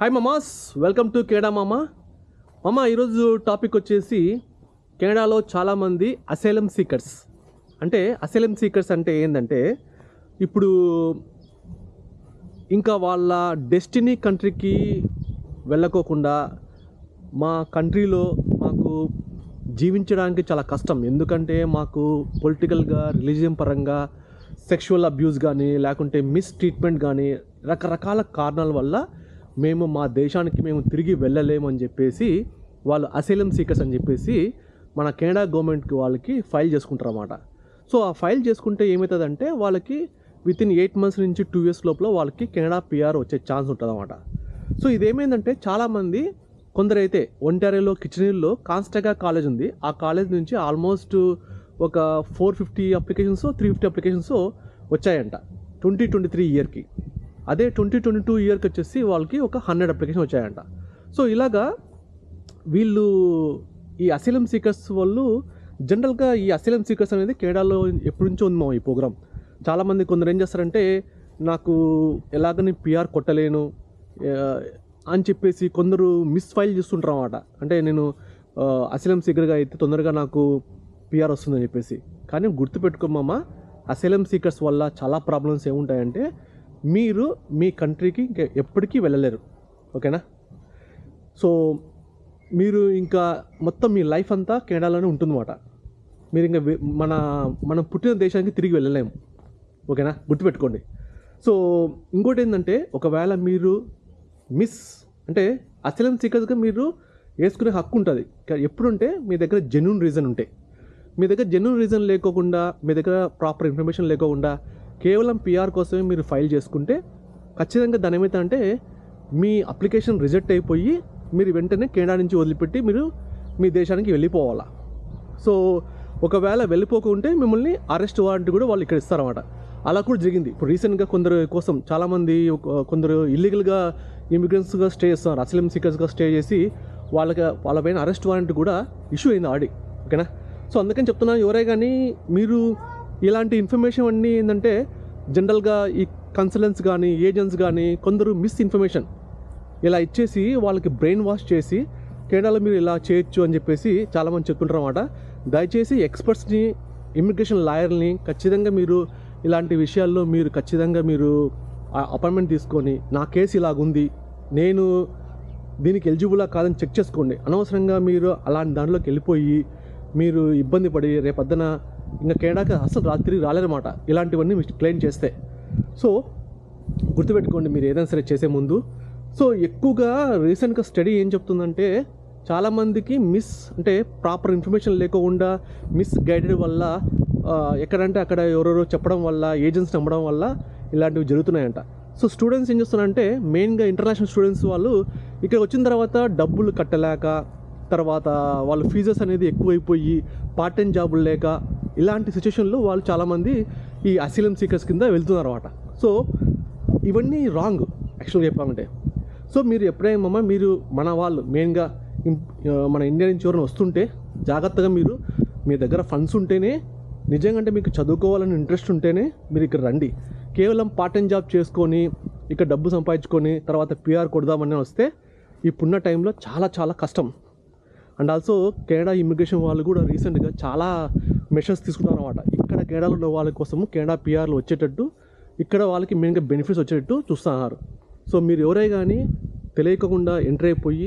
hi మమాస్ welcome to Canada మామ మామ ఈరోజు టాపిక్ వచ్చేసి కెనడాలో చాలామంది అసైలం సీకర్స్ అంటే అసైలం సీకర్స్ అంటే ఏంటంటే ఇప్పుడు ఇంకా వాళ్ళ డెస్టినీ కంట్రీకి వెళ్ళకోకుండా మా కంట్రీలో మాకు జీవించడానికి చాలా కష్టం ఎందుకంటే మాకు పొలిటికల్గా రిలీజియన్ పరంగా సెక్షువల్ అబ్యూస్ కానీ లేకుంటే మిస్ ట్రీట్మెంట్ కానీ రకరకాల కారణాల వల్ల మేము మా దేశానికి మేము తిరిగి వెళ్ళలేము అని చెప్పేసి వాళ్ళు అసైలం సీకర్స్ అని చెప్పేసి మన కెనడా గవర్నమెంట్కి వాళ్ళకి ఫైల్ చేసుకుంటారు అన్నమాట సో ఆ ఫైల్ చేసుకుంటే ఏమవుతుందంటే వాళ్ళకి విత్ ఇన్ ఎయిట్ మంత్స్ నుంచి టూ ఇయర్స్ లోపల వాళ్ళకి కెనడా పిఆర్ వచ్చే ఛాన్స్ ఉంటుంది అన్నమాట సో ఇదేమైందంటే చాలామంది కొందరైతే ఒంటారియోలో కిచెనీల్లో కాన్స్టగా కాలేజ్ ఉంది ఆ కాలేజ్ నుంచి ఆల్మోస్ట్ ఒక four fifty applications three fifty applications వచ్చాయంట ట్వంటీ ట్వంటీ త్రీ ఇయర్కి అదే ట్వంటీ ట్వంటీ టూ ఇయర్కి వచ్చేసి వాళ్ళకి ఒక హండ్రెడ్ అప్లికేషన్ వచ్చాయంట సో ఇలాగా వీళ్ళు ఈ అసైలం సీకర్స్ వాళ్ళు జనరల్గా ఈ అసైలం సీకర్స్ అనేది కేరళలో ఎప్పటి నుంచో ఉంది మా ఈ ప్రోగ్రామ్ చాలామంది కొందరు ఏం చేస్తారంటే నాకు ఎలాగని పిఆర్ కొట్టలేను ఆ, అని చెప్పేసి కొందరు మిస్ ఫైల్ చేస్తుంటారు అన్నమాట అంటే నేను అసైలం సీకర్గా అయితే తొందరగా నాకు పిఆర్ వస్తుందని చెప్పేసి కానీ గుర్తుపెట్టుకోమమ్మా అసైలం సీకర్స్ వల్ల చాలా ప్రాబ్లమ్స్ ఏముంటాయంటే మీరు మీ కంట్రీకి ఇంకా ఎప్పటికీ వెళ్ళలేరు ఓకేనా సో మీరు ఇంకా మొత్తం మీ లైఫ్ అంతా కెనడాలోనే ఉంటుందన్నమాట మీరు ఇంకా వె- మన మనం పుట్టిన దేశానికి తిరిగి వెళ్ళలేము ఓకేనా గుర్తుపెట్టుకోండి సో ఇంకోటి ఏంటంటే ఒకవేళ మీరు మిస్ అంటే అసలం సీకర్స్గా మీరు వేసుకునే హక్కు ఉంటుంది కా- ఎప్పుడుంటే మీ దగ్గర జెన్యున్ రీజన్ ఉంటే మీ దగ్గర జెన్యున్ రీజన్ లేకోకుండా మీ దగ్గర ప్రాపర్ ఇన్ఫర్మేషన్ లేకోకుండా కేవలం పిఆర్ కోసమే మీరు ఫైల్ చేసుకుంటే ఖచ్చితంగా దాని ఏమవుతుందంటే మీ అప్లికేషన్ రిజెక్ట్ అయిపోయి మీరు వెంటనే కెనడా నుంచి వదిలిపెట్టి మీరు మీ దేశానికి వెళ్ళిపోవాలా సో ఒకవేళ వెళ్ళిపోకుంటే మిమ్మల్ని అరెస్ట్ వారెంట్ కూడా వాళ్ళు ఇక్కడ ఇస్తారన్నమాట అలా కూడా జరిగింది ఇప్పుడు రీసెంట్గా కొందరు కోసం చాలామంది ఒక- కొందరు ఇల్లీగల్గా ఇమిగ్రెంట్స్గా స్టే చేస్తున్నారు అసలం సీకర్స్గా స్టే చేసి వాళ్ళకి వాళ్ళపైన అరెస్ట్ వారెంట్ కూడా ఇష్యూ అయింది ఆడి ఓకేనా సో అందుకని చెప్తున్నాను ఎవరే కానీ మీరు ఇలాంటి ఇన్ఫర్మేషన్ అన్నీ ఏంటంటే జనరల్గా ఈ కన్సల్టెంట్స్ కానీ ఏజెంట్స్ కానీ కొందరు మిస్ ఇన్ఫర్మేషన్ ఇలా ఇచ్చేసి వాళ్ళకి బ్రెయిన్ వాష్ చేసి కెనడాలో మీరు ఇలా చేయొచ్చు అని చెప్పేసి చాలామంది చెప్తుంటారు అన్నమాట దయచేసి ఎక్స్పర్ట్స్ని ఇమిగ్రేషన్ లాయర్ని ఖచ్చితంగా మీరు ఇలాంటి విషయాల్లో మీరు ఖచ్చితంగా మీరు అపాయింట్మెంట్ తీసుకొని నా కేసు ఇలాగుంది నేను దీనికి ఎలిజిబులా కాదని చెక్ చేసుకోండి అనవసరంగా మీరు అలాంటి దాంట్లోకి వెళ్ళిపోయి మీరు ఇబ్బంది పడి రేపొద్దున ఇంకా కెనడాకి అసలు రాత్రి రాలేరన్నమాట ఇలాంటివన్నీ మీరు క్లెయిమ్ చేస్తే సో గుర్తుపెట్టుకోండి మీరు ఏదైనా సరే చేసే ముందు సో ఎక్కువగా రీసెంట్గా స్టడీ ఏం చెప్తుందంటే చాలామందికి మిస్ అంటే ప్రాపర్ ఇన్ఫర్మేషన్ లేకుండా మిస్ గైడెడ్ వల్ల ఆ, ఎక్కడంటే అక్కడ ఎవరెవరో చెప్పడం వల్ల ఏజెంట్స్ నమ్మడం వల్ల ఇలాంటివి జరుగుతున్నాయంట సో స్టూడెంట్స్ ఏం చేస్తున్నారంటే మెయిన్గా ఇంటర్నేషనల్ స్టూడెంట్స్ వాళ్ళు ఇక్కడ వచ్చిన తర్వాత డబ్బులు కట్టలేక తర్వాత వాళ్ళ ఫీజెస్ అనేది ఎక్కువైపోయి పార్ట్ టైం జాబులు లేక ఇలాంటి సిచ్యువేషన్లో వాళ్ళు చాలామంది ఈ అసిలం సీకర్స్ కింద వెళ్తున్నారు అనమాట సో ఇవన్నీ రాంగ్ యాక్చువల్గా చెప్పాలంటే సో మీరు ఎప్పుడైనా మీరు మన వాళ్ళు మెయిన్గా ఇం- ఆ, మన ఇండియా నుంచి ఎవరైనా వస్తుంటే జాగ్రత్తగా మీరు మీ దగ్గర ఫండ్స్ ఉంటేనే నిజంగా అంటే మీకు చదువుకోవాలని ఇంట్రెస్ట్ ఉంటేనే మీరు ఇక్కడ రండి కేవలం పార్ట్ టైం జాబ్ చేసుకొని ఇక్కడ డబ్బు సంపాదించుకొని తర్వాత పిఆర్ కొడదామని వస్తే ఇప్పుడున్న టైంలో చాలా చాలా కష్టం అండ్ ఆల్సో కెనడా ఇమిగ్రేషన్ వాళ్ళు కూడా రీసెంట్గా చాలా మెషర్స్ తీసుకున్నారు అనమాట ఇక్కడ కెనడాలో ఉన్న వాళ్ళ కోసము కెనడా పిఆర్లు వచ్చేటట్టు ఇక్కడ వాళ్ళకి మెయిన్గా బెనిఫిట్స్ వచ్చేటట్టు చూస్తున్నారు సో మీరు ఎవరై కానీ తెలియకుండా ఎంటర్ అయిపోయి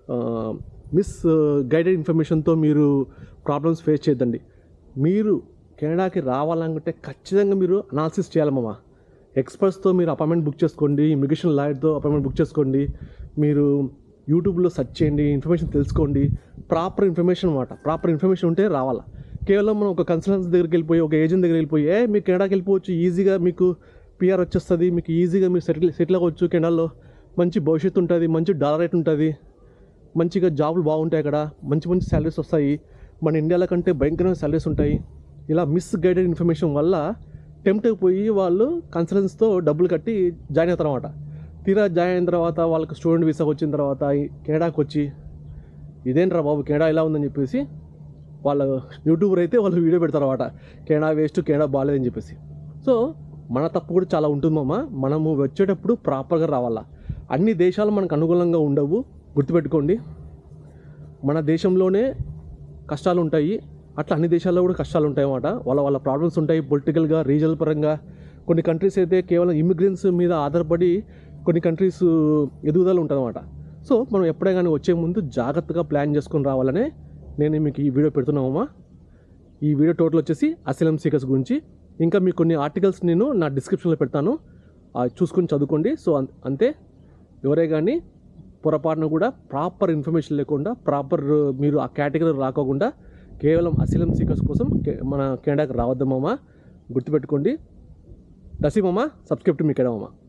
మిస్ గైడెడ్ ఇన్ఫర్మేషన్తో మీరు ప్రాబ్లమ్స్ ఫేస్ చేయొద్దండి మీరు కెనడాకి రావాలనుకుంటే ఖచ్చితంగా మీరు అనాలిసిస్ చేయాలమ్మా ఎక్స్పర్ట్స్తో మీరు అపాయింట్మెంట్ బుక్ చేసుకోండి ఇమిగ్రేషన్ లాయర్తో అపాయింట్మెంట్ బుక్ చేసుకోండి మీరు యూట్యూబ్లో సెర్చ్ చేయండి ఇన్ఫర్మేషన్ తెలుసుకోండి ప్రాపర్ ఇన్ఫర్మేషన్ అనమాట ప్రాపర్ ఇన్ఫర్మేషన్ ఉంటే రావాలా కేవలం మనం ఒక కన్సల్టెన్స్ దగ్గరికి వెళ్ళిపోయి ఒక ఏజెంట్ దగ్గరికి వెళ్ళిపోయి ఏ మీకు కెనడాకి వెళ్ళిపోవచ్చు ఈజీగా మీకు పిఆర్ వచ్చేస్తుంది మీకు ఈజీగా మీరు సెటిల్ సెటిల్ అవ్వచ్చు కెనడాలో మంచి భవిష్యత్తు ఉంటుంది మంచి డాలర్ రేట్ ఉంటుంది మంచిగా జాబులు బాగుంటాయి అక్కడ మంచి మంచి శాలరీస్ వస్తాయి మన ఇండియాలో కంటే భయంకరమైన శాలరీస్ ఉంటాయి ఇలా మిస్ గైడెడ్ ఇన్ఫర్మేషన్ వల్ల టెంప్ట్ అయిపోయి వాళ్ళు కన్సల్టెన్స్తో డబ్బులు కట్టి జాయిన్ అవుతారు అనమాట తీరా జాయిన్ అయిన తర్వాత వాళ్ళకి స్టూడెంట్ వీసా వచ్చిన తర్వాత ఈ కెనడాకి వచ్చి ఇదేంట్రా బాబు కెనడా ఇలా ఉందని చెప్పేసి వాళ్ళ యూట్యూబర్ అయితే వాళ్ళు వీడియో పెడతారు అనమాట కెనడా వేస్ట్ కెనడా బాగాలేదని చెప్పేసి సో మన తప్పు కూడా చాలా ఉంటుంది మామ మనము వచ్చేటప్పుడు ప్రాపర్గా రావాలా అన్ని దేశాలు మనకు అనుకూలంగా ఉండవు గుర్తుపెట్టుకోండి మన దేశంలోనే కష్టాలు ఉంటాయి అట్లా అన్ని దేశాల్లో కూడా కష్టాలు ఉంటాయి అన్నమాట వాళ్ళ వాళ్ళ ప్రాబ్లమ్స్ ఉంటాయి పొలిటికల్గా రీజనల్ పరంగా కొన్ని కంట్రీస్ అయితే కేవలం ఇమిగ్రెన్స్ మీద ఆధారపడి కొన్ని కంట్రీస్ ఎదుగుదల ఉంటుందన్నమాట సో మనం ఎప్పుడే కానీ వచ్చే ముందు జాగ్రత్తగా ప్లాన్ చేసుకొని రావాలనే నేను మీకు ఈ వీడియో పెడుతున్నామమ్మా ఈ వీడియో టోటల్ వచ్చేసి అసలం సీకర్స్ గురించి ఇంకా మీకు కొన్ని ఆర్టికల్స్ నేను నా డిస్క్రిప్షన్లో పెడతాను ఆ చూసుకొని చదువుకోండి సో అం- అంతే ఎవరే కానీ పొరపాటున కూడా ప్రాపర్ ఇన్ఫర్మేషన్ లేకుండా ప్రాపర్ మీరు ఆ కేటగిరీ రాకోకుండా కేవలం అసిలం సీకర్స్ కోసం కే- మన కెనడాకి రావద్దామమ్మా గుర్తుపెట్టుకోండి దసీమమ్మ సబ్స్క్రైబ్ టు మీ కెనడామమ్మ